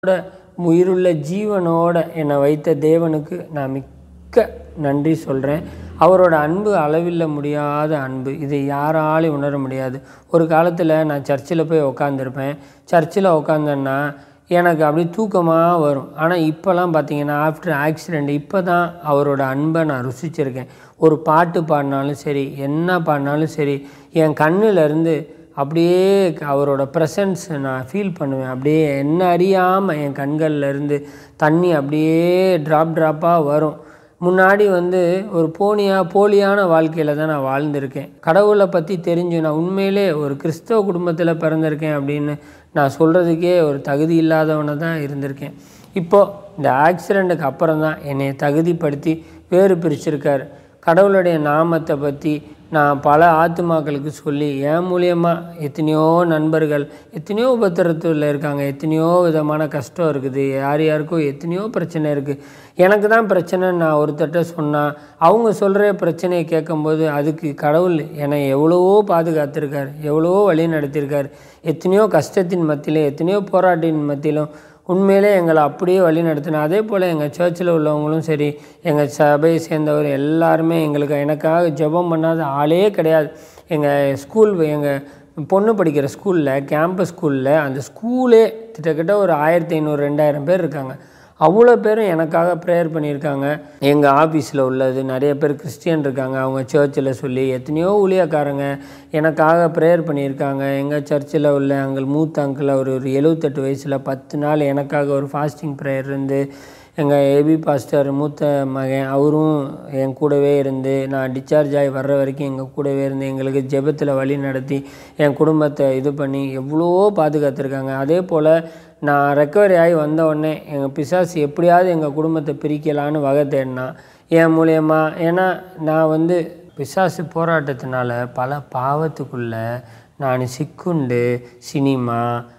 உயிரோட உயிருள்ள ஜீவனோட என்னை வைத்த தேவனுக்கு நான் மிக்க நன்றி சொல்கிறேன் அவரோட அன்பு அளவில்ல முடியாத அன்பு இதை யாராலையும் உணர முடியாது ஒரு காலத்தில் நான் சர்ச்சில் போய் உக்காந்துருப்பேன் சர்ச்சில் உக்காந்தேன்னா எனக்கு அப்படி தூக்கமாக வரும் ஆனால் இப்போல்லாம் பார்த்தீங்கன்னா ஆஃப்டர் ஆக்சிடெண்ட் இப்போ தான் அவரோட அன்பை நான் ருசிச்சிருக்கேன் ஒரு பாட்டு பாடினாலும் சரி என்ன பாடினாலும் சரி என் கண்ணுல இருந்து அப்படியே அவரோட ப்ரெசன்ஸ் நான் ஃபீல் பண்ணுவேன் அப்படியே என்ன அறியாமல் என் கண்கள்ல இருந்து தண்ணி அப்படியே ட்ராப் ட்ராப்பாக வரும் முன்னாடி வந்து ஒரு போனியாக போலியான வாழ்க்கையில் தான் நான் வாழ்ந்திருக்கேன் கடவுளை பற்றி தெரிஞ்சு நான் உண்மையிலே ஒரு கிறிஸ்தவ குடும்பத்தில் பிறந்திருக்கேன் அப்படின்னு நான் சொல்கிறதுக்கே ஒரு தகுதி இல்லாதவனை தான் இருந்திருக்கேன் இப்போது இந்த ஆக்சிடெண்ட்டுக்கு அப்புறம் தான் என்னை தகுதிப்படுத்தி வேறு பிரிச்சிருக்காரு கடவுளுடைய நாமத்தை பற்றி நான் பல ஆத்துமாக்களுக்கு சொல்லி என் மூலியமாக எத்தனையோ நண்பர்கள் எத்தனையோ உபத்திரத்தில் இருக்காங்க எத்தனையோ விதமான கஷ்டம் இருக்குது யார் யாருக்கோ எத்தனையோ பிரச்சனை இருக்குது எனக்கு தான் பிரச்சனைன்னு நான் ஒருத்தட்ட சொன்னால் அவங்க சொல்கிற பிரச்சனையை கேட்கும்போது அதுக்கு கடவுள் என்னை எவ்வளவோ பாதுகாத்திருக்கார் எவ்வளவோ வழி நடத்தியிருக்கார் எத்தனையோ கஷ்டத்தின் மத்தியிலும் எத்தனையோ போராட்டின் மத்தியிலும் உண்மையிலே எங்களை அப்படியே வழி நடத்தினேன் அதே போல் எங்கள் சர்ச்சில் உள்ளவங்களும் சரி எங்கள் சபையை சேர்ந்தவர் எல்லாருமே எங்களுக்கு எனக்காக ஜெபம் பண்ணாத ஆளே கிடையாது எங்கள் ஸ்கூல் எங்கள் பொண்ணு படிக்கிற ஸ்கூலில் கேம்பஸ் ஸ்கூலில் அந்த ஸ்கூலே கிட்டத்தட்ட ஒரு ஆயிரத்தி ஐநூறு ரெண்டாயிரம் பேர் இருக்காங்க அவ்வளோ பேரும் எனக்காக ப்ரேயர் பண்ணியிருக்காங்க எங்கள் ஆஃபீஸில் உள்ளது நிறைய பேர் கிறிஸ்டியன் இருக்காங்க அவங்க சர்ச்சில் சொல்லி எத்தனையோ ஊழியக்காரங்க எனக்காக ப்ரேயர் பண்ணியிருக்காங்க எங்கள் சர்ச்சில் உள்ள அங்கிள் மூத்த அங்கிள் அவர் ஒரு எழுவத்தெட்டு வயசில் பத்து நாள் எனக்காக ஒரு ஃபாஸ்டிங் ப்ரேயர் இருந்து எங்கள் ஏபி பாஸ்டர் மூத்த மகன் அவரும் என் கூடவே இருந்து நான் டிஸ்சார்ஜ் ஆகி வர்ற வரைக்கும் எங்கள் கூடவே இருந்து எங்களுக்கு ஜெபத்தில் வழி நடத்தி என் குடும்பத்தை இது பண்ணி எவ்வளோ பாதுகாத்துருக்காங்க அதே போல் நான் ரெக்கவரி ஆகி வந்த உடனே எங்கள் பிசாசு எப்படியாவது எங்கள் குடும்பத்தை பிரிக்கலான்னு வகை தேடினான் என் மூலயமா ஏன்னா நான் வந்து பிசாசு போராட்டத்தினால பல பாவத்துக்குள்ளே நான் சிக்குண்டு சினிமா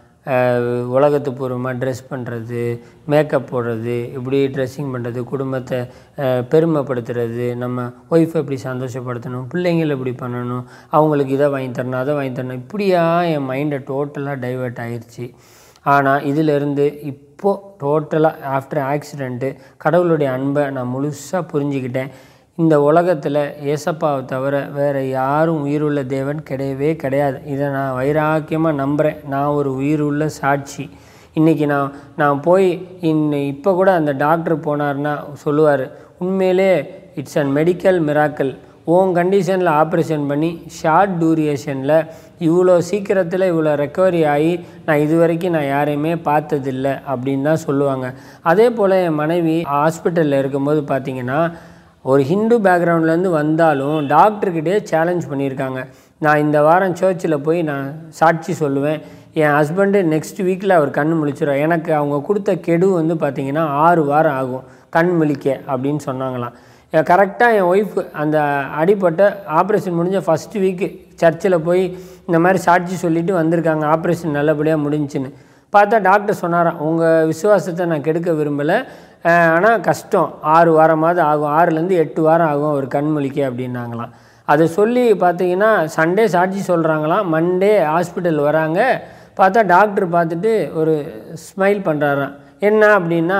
உலகத்து பூர்வமாக ட்ரெஸ் பண்ணுறது மேக்கப் போடுறது இப்படி ட்ரெஸ்ஸிங் பண்ணுறது குடும்பத்தை பெருமைப்படுத்துறது நம்ம ஒய்ஃபை எப்படி சந்தோஷப்படுத்தணும் பிள்ளைங்களை எப்படி பண்ணணும் அவங்களுக்கு இதை வாங்கி தரணும் அதை வாங்கி தரணும் இப்படியா என் மைண்டை டோட்டலாக டைவெர்ட் ஆயிடுச்சு ஆனால் இதிலிருந்து இப்போது டோட்டலாக ஆஃப்டர் ஆக்சிடெண்ட்டு கடவுளுடைய அன்பை நான் முழுசாக புரிஞ்சுக்கிட்டேன் இந்த உலகத்தில் ஏசப்பாவை தவிர வேறு யாரும் உயிருள்ள தேவன் கிடையவே கிடையாது இதை நான் வைராக்கியமாக நம்புகிறேன் நான் ஒரு உயிருள்ள சாட்சி இன்றைக்கி நான் நான் போய் இன்னும் இப்போ கூட அந்த டாக்டர் போனார்னா சொல்லுவார் உண்மையிலே it's an medical miracle own கண்டிஷனில் ஆப்ரேஷன் பண்ணி ஷார்ட் டூரியேஷனில் இவ்வளோ சீக்கிரத்தில் இவ்வளோ ரெக்கவரி ஆகி நான் இது வரைக்கும் நான் யாரையுமே பார்த்ததில்ல அப்படின்னு தான் சொல்லுவாங்க அதே போல் என் மனைவி ஹாஸ்பிட்டலில் இருக்கும்போது பார்த்திங்கன்னா ஒரு ஹிந்து பேக்ரவுண்ட்லேருந்து வந்தாலும் டாக்டர்கிட்டே சேலஞ்ச் பண்ணியிருக்காங்க நான் இந்த வாரம் சர்ச்சில் போய் நான் சாட்சி சொல்லுவேன் என் ஹஸ்பண்டு நெக்ஸ்ட் வீக்கில் அவர் கண் முழிச்சிடும் எனக்கு அவங்க கொடுத்த கெடு வந்து பார்த்திங்கன்னா ஆறு வாரம் ஆகும் கண் முழிக்க அப்படின்னு சொன்னாங்களாம் கரெக்டாக என் ஒய்ஃப் அந்த அடிப்பட்ட ஆப்ரேஷன் முடிஞ்ச ஃபஸ்ட்டு வீக்கு சர்ச்சில் போய் இந்த மாதிரி சாட்சி சொல்லிவிட்டு வந்திருக்காங்க ஆப்ரேஷன் நல்லபடியாக முடிஞ்சுன்னு பார்த்தா டாக்டர் சொன்னாராம் உங்கள் விசுவாசத்தை நான் கெடுக்க விரும்பலை ஆனால் கஷ்டம் ஆறு வாரமாவது ஆகும் ஆறுலேருந்து எட்டு வாரம் ஆகும் ஒரு கண்மொழிக்க அப்படின்னாங்களாம் அதை சொல்லி பார்த்தீங்கன்னா சண்டே சாட்சி சொல்கிறாங்களாம் மண்டே ஹாஸ்பிட்டல் வராங்க பார்த்தா டாக்டர் பார்த்துட்டு ஒரு ஸ்மைல் பண்ணுறாராம் என்ன அப்படின்னா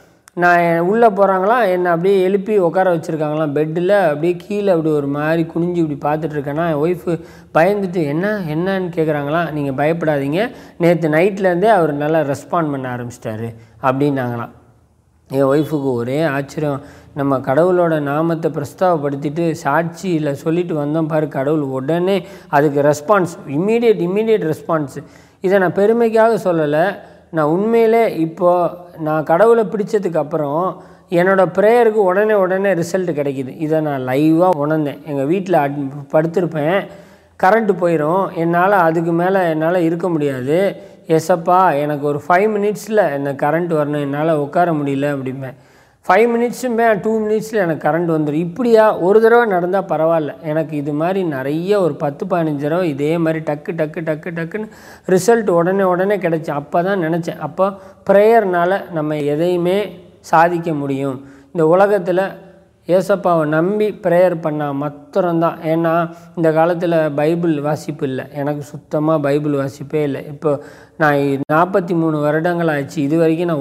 நான் உள்ளே போகிறாங்களாம் என்னை அப்படியே எழுப்பி உட்கார வச்சுருக்காங்களாம் பெட்டில் அப்படியே கீழே அப்படி ஒரு மாதிரி குனிஞ்சு இப்படி பார்த்துட்ருக்கேன்னா என் ஒய்ஃபு பயந்துட்டு என்ன என்னன்னு கேட்குறாங்களாம் நீங்கள் பயப்படாதீங்க நேற்று நைட்லேருந்தே அவர் நல்லா ரெஸ்பாண்ட் பண்ண ஆரம்பிச்சிட்டாரு அப்படின்னாங்களாம் என் ஒய்ஃபுக்கு ஒரே ஆச்சரியம் நம்ம கடவுளோட நாமத்தை பிரஸ்தாவப்படுத்திட்டு சாட்சியில் சொல்லிட்டு வந்தோம் பாரு கடவுள் உடனே அதுக்கு ரெஸ்பான்ஸ் இம்மீடியட் இம்மீடியட் ரெஸ்பான்ஸ் இதை நான் பெருமைக்காக சொல்லலை நான் உண்மையிலே இப்போது நான் கடவுளை பிடிச்சதுக்கு அப்புறம் என்னோடய ப்ரேயருக்கு உடனே உடனே ரிசல்ட் கிடைக்கிது இதை நான் லைவாக உணர்ந்தேன் எங்கள் வீட்டில் அட் படுத்திருப்பேன் கரண்ட்டு போயிடும் என்னால் அதுக்கு மேலே என்னால் இருக்க முடியாது எஸ்ஸப்பா எனக்கு ஒரு ஃபைவ் மினிட்ஸில் எனக்கு கரண்ட் வரணும் என்னால் உட்கார முடியல அப்படிம்பேன் ஃபைவ் மினிட்ஸுமே டூ மினிட்ஸில் எனக்கு கரண்ட் வந்துடும் இப்படியா ஒரு தடவை நடந்தால் பரவாயில்ல எனக்கு இது மாதிரி நிறைய ஒரு பத்து பதினஞ்சு தடவை இதே மாதிரி டக்கு டக்கு டக்கு டக்குன்னு ரிசல்ட் உடனே உடனே கிடச்சி அப்போ தான் நினச்சேன் அப்போ ப்ரேயர்னால் நம்ம எதையுமே சாதிக்க முடியும் இந்த உலகத்தில் ஏசப்பாவை நம்பி ப்ரேயர் பண்ணால் மாத்திரம்தான் ஏன்னா இந்த காலத்தில் பைபிள் வாசிப்பு இல்லை எனக்கு சுத்தமாக பைபிள் வாசிப்பே இல்லை இப்போ நான் நாற்பத்தி மூணு வருடங்கள் ஆச்சு இது வரைக்கும் நான்